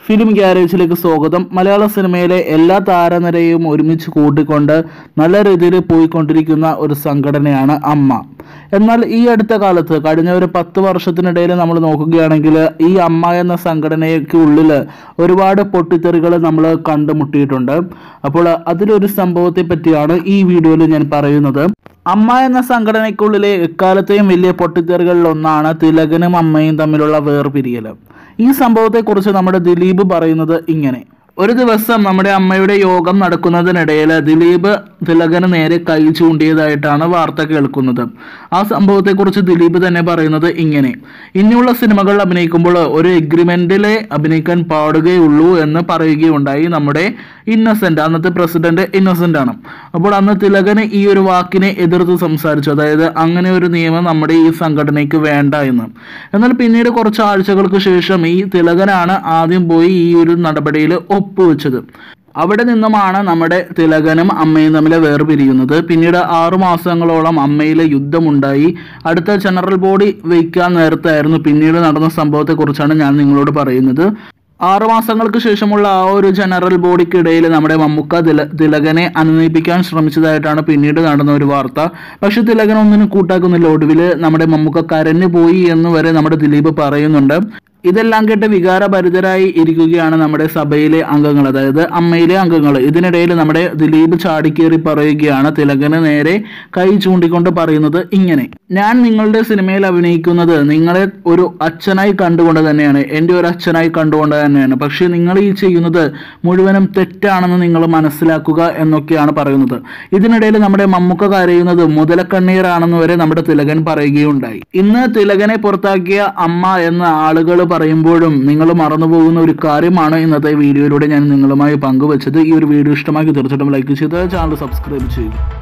film ഗ്യാരേജിലേക്ക് സ്വാഗതം മലയാള സിനിമയിലെ എല്ലാ താരനിരയും ഒരുമിച്ച് കൂട്ടിക്കൊണ്ട് നല്ല രീതിയിൽ പോയിക്കൊണ്ടിരിക്കുന്ന ഒരു സംഘടനയാണ് അമ്മ എന്നാൽ ഈ അടുത്ത കാലത്ത് കഴിഞ്ഞ ഒരു പത്ത് വർഷത്തിനിടയിൽ നമ്മൾ നോക്കുകയാണെങ്കിൽ ഈ അമ്മ എന്ന സംഘടനയ്ക്ക് ഉള്ളിൽ ഒരുപാട് പൊട്ടിത്തെറികൾ നമ്മൾ കണ്ടുമുട്ടിയിട്ടുണ്ട് അപ്പോൾ അതിലൊരു സംഭവത്തെ പറ്റിയാണ് ഈ വീഡിയോയിൽ ഞാൻ പറയുന്നത് അമ്മ എന്ന സംഘടനയ്ക്കുള്ളിലെ എക്കാലത്തെയും വലിയ പൊട്ടിത്തെറികളിൽ ഒന്നാണ് തിലകനും അമ്മയും തമ്മിലുള്ള വേർപിരിയൽ ഈ സംഭവത്തെക്കുറിച്ച് നമ്മുടെ ദിലീപ് പറയുന്നത് ഇങ്ങനെ ഒരു ദിവസം നമ്മുടെ അമ്മയുടെ യോഗം നടക്കുന്നതിനിടയിൽ ദിലീപ് തിലകന് നേരെ കൈ ചൂണ്ടിയതായിട്ടാണ് വാർത്ത കേൾക്കുന്നത് ആ സംഭവത്തെക്കുറിച്ച് ദിലീപ് തന്നെ പറയുന്നത് ഇങ്ങനെ ഇനിയുള്ള സിനിമകൾ അഭിനയിക്കുമ്പോൾ ഒരു എഗ്രിമെന്റിലെ അഭിനയിക്കാൻ പാടുകയുള്ളൂ എന്ന് പറയുകയുണ്ടായി നമ്മുടെ ഇന്നസെന്റ് അന്നത്തെ പ്രസിഡന്റ് ഇന്നസെന്റ് ആണ് അപ്പോൾ അന്ന് തിലകന് ഈ ഒരു വാക്കിനെ എതിർത്ത് സംസാരിച്ചു അതായത് അങ്ങനെ ഒരു നിയമം നമ്മുടെ ഈ സംഘടനയ്ക്ക് വേണ്ട എന്ന് എന്നാൽ പിന്നീട് കുറച്ച് ആഴ്ചകൾക്ക് ശേഷം ഈ തിലകനാണ് ആദ്യം പോയി ഈ ഒരു നടപടിയിൽ ഒപ്പുവെച്ചത് അവിടെ നിന്നുമാണ് നമ്മുടെ തിലകനും അമ്മയും തമ്മിൽ വേർപിരിയുന്നത് പിന്നീട് ആറു മാസങ്ങളോളം അമ്മയിലെ യുദ്ധമുണ്ടായി അടുത്ത ജനറൽ ബോഡി വയ്ക്കാൻ നേരത്തായിരുന്നു പിന്നീട് നടന്ന സംഭവത്തെക്കുറിച്ചാണ് ഞാൻ നിങ്ങളോട് പറയുന്നത് ആറു മാസങ്ങൾക്ക് ശേഷമുള്ള ആ ഒരു ജനറൽ ബോഡിക്കിടയിൽ നമ്മുടെ മമ്മൂക്ക തില തിലകനെ അനുനയിപ്പിക്കാൻ ശ്രമിച്ചതായിട്ടാണ് പിന്നീട് നടന്ന ഒരു വാർത്ത പക്ഷെ തിലകൻ ഒന്നിനും കൂട്ടാക്കുന്നില്ല ഒടുവിൽ നമ്മുടെ മമ്മൂക്ക കരഞ്ഞു പോയി എന്ന് വരെ നമ്മുടെ ദിലീപ് പറയുന്നുണ്ട് ഇതെല്ലാം കേട്ട് വികാരഭരിതരായി ഇരിക്കുകയാണ് നമ്മുടെ സഭയിലെ അംഗങ്ങൾ അതായത് അമ്മയിലെ അംഗങ്ങൾ ഇതിനിടയിൽ നമ്മുടെ ദിലീപ് ചാടിക്കേറി പറയുകയാണ് തിലകന് നേരെ കൈ ചൂണ്ടിക്കൊണ്ട് പറയുന്നത് ഇങ്ങനെ ഞാൻ നിങ്ങളുടെ സിനിമയിൽ അഭിനയിക്കുന്നത് നിങ്ങളെ ഒരു അച്ഛനായി കണ്ടുകൊണ്ട് തന്നെയാണ് എൻ്റെ ഒരു അച്ഛനായി കണ്ടുകൊണ്ട് തന്നെയാണ് പക്ഷേ നിങ്ങൾ ഈ ചെയ്യുന്നത് മുഴുവനും തെറ്റാണെന്ന് നിങ്ങൾ മനസ്സിലാക്കുക എന്നൊക്കെയാണ് പറയുന്നത് ഇതിനിടയിൽ നമ്മുടെ മമ്മൂക്ക കരയുന്നത് മുതലക്കണ്ണീരാണെന്ന് വരെ നമ്മുടെ തിലകൻ പറയുകയുണ്ടായി ഇന്ന് തിലകനെ പുറത്താക്കിയ അമ്മ എന്ന ആളുകൾ പറയുമ്പോഴും നിങ്ങൾ മറന്നുപോകുന്ന ഒരു കാര്യമാണ് ഇന്നത്തെ വീഡിയോയിലൂടെ ഞാൻ നിങ്ങളുമായി പങ്കുവച്ചത് ഈ ഒരു വീഡിയോ ഇഷ്ടമാക്കി തീർച്ചയായിട്ടും ലൈക്ക് ചെയ്ത് ചാനൽ സബ്സ്ക്രൈബ് ചെയ്യുക